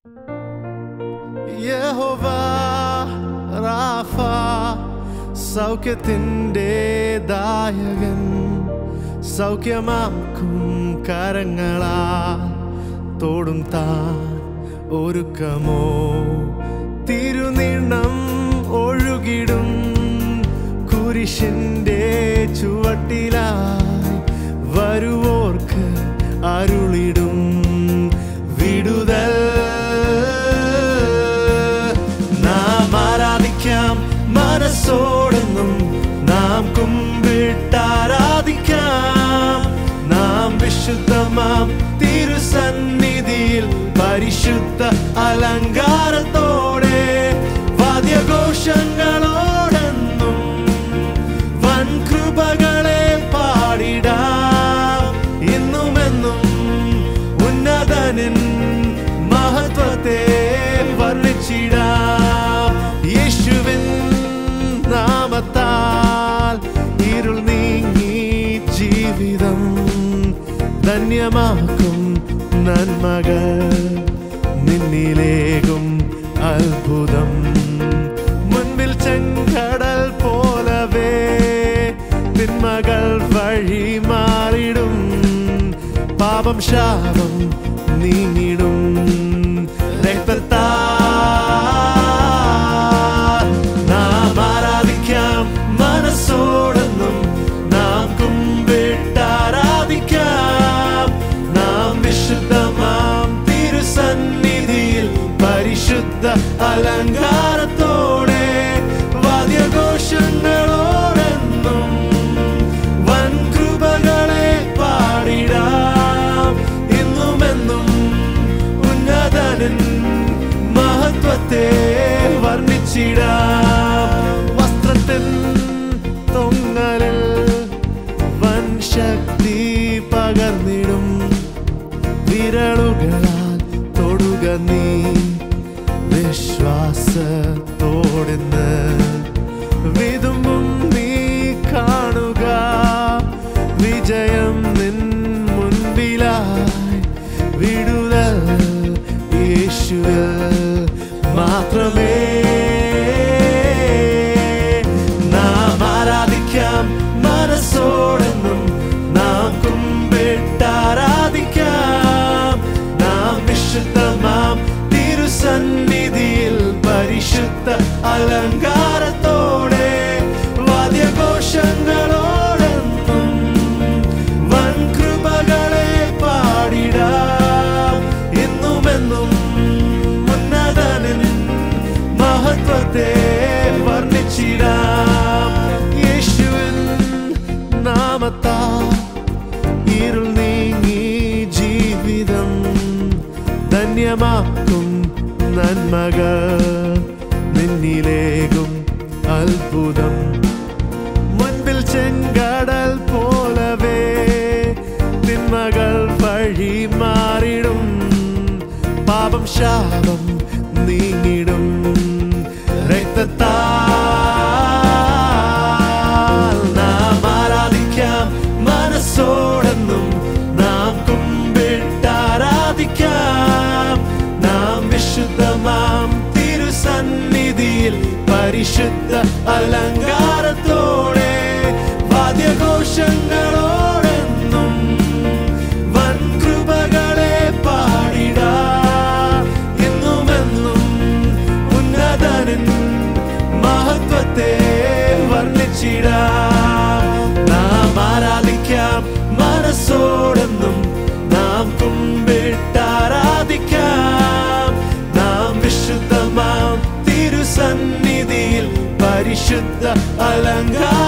യഹോവ റാഫ സൗഖ്യത്തിൻ്റെ ദായകൻ സൗഖ്യമാക്കും കരങ്ങളാ തോടും താൻ ഒരുക്കമോ തിരുനീണം ഒഴുകിടും കുരിശിൻ്റെ ചുവട്ടിലായി വരുവോർക്ക് അരുളിടും വിടുതൽ നാം ആരാധിക്കാം മനസ്സോടെന്നും നാം കുമ്പിട്ടാരാധിക്കാം നാം വിശുദ്ധമാം തിരുസന്നിധിയിൽ പരിശുദ്ധ അലങ്കാരത്തോടെ വാദ്യഘോഷങ്ങളോടെന്നും വൻ കൃപകളെ പാടിടാം ഇന്നുമെന്നും ഉന്നതനിൻ മഹത്വത്തെ വർണ്ണിച്ചിടാം യേശുവിൻ നാമത്താൽ ഇരുൾ നീങ്ങി ജീവിതം ധന്യമാക്കും നന്മകൾ നിന്നിലേകും അത്ഭുതം മുൻപിൽ ചെങ്കടൽ പോലവേ തിന്മകൾ വഴി മാറിടും പാപം ശാപം നീങ്ങിടും രക്തത്താൽ നാം ആരാധിക്കാം മനസ്സോടെന്നും നാം കുമ്പിട്ടാരാധിക്കാം നാം വിശുദ്ധമാം തിരുസന്നിധിയിൽ പരിശുദ്ധ അലങ്കാരത്തോടെ വാദ്യഘോഷങ്ങളോടെന്നും വൻ കൃപകളെ പാടിടാം ഇന്നുമെന്നും ഉന്നതനൻ മഹത്വത്തെ വർണ്ണിച്ചിടാം വസ്ത്രത്തിൻ തൊങ്ങലിൽ വൻ ശക്തി പകർന്നിടും വിരളുകളാൽ തൊടുക നീ വിശ്വാസത്തോടെന്ന് വിതുമ്പും നീ കാണുക വിജയം നിൻ മുൻപിലായി വിടുതൽ യേശുവിൽ മാത്രമേ നാം ആരാധിക്കാം മനസ്സോടെന്നും നാം കുമ്പിട്ടാരാധിക്കാം നാം വിശുദ്ധമാം തിരുസന്നിധിയിൽ പരിശുദ്ധ അലങ്കാരത്തോടെ വാദ്യഘോഷങ്ങളോടെന്നും വൻ കൃപകളെ പാടിടാം എന്നുമെന്നും ഉന്നതനിൻ മഹത്വത്തെ വർണ്ണിച്ചിടാം യേശുവിൻ നാമത്താ ഇരുൾ നീങ്ങി ജീവിതം ധന്യമാക്കും നന്മകൾ നിന്നിലേകും അത്ഭുതം മുൻപിൽ ചെങ്കടൽ പോലവേ തിന്മകൾ വഴി മാറിടും പാപം ശാപം നീങ്ങിടും രക്തത്താൽ നാം ആരാധിക്കാം മനസ്സോടെന്നും നാം കുമ്പിട്ടാരാധിക്കാം നാം വിശുദ്ധമാം തിരുസന്നിധിയിൽ പരിശുദ്ധ അലങ്കാരത്തോടെ വാദ്യഘോഷങ്ങളോടെന്നും വൻ കൃപകളെ പാടിടാം എന്നുമെന്നും ഉന്നതനിൻ മഹത്വത്തെ വർണ്ണിച്ചിടാം നാം ആരാധിക്കാം മനസ്സോടെന്നും നാം കുമ്പിട്ടാരാധിക്കാം നാം വിശുദ്ധമാം തിരുസന്നിധിയിൽ പരിശുദ്ധ അലങ്കാര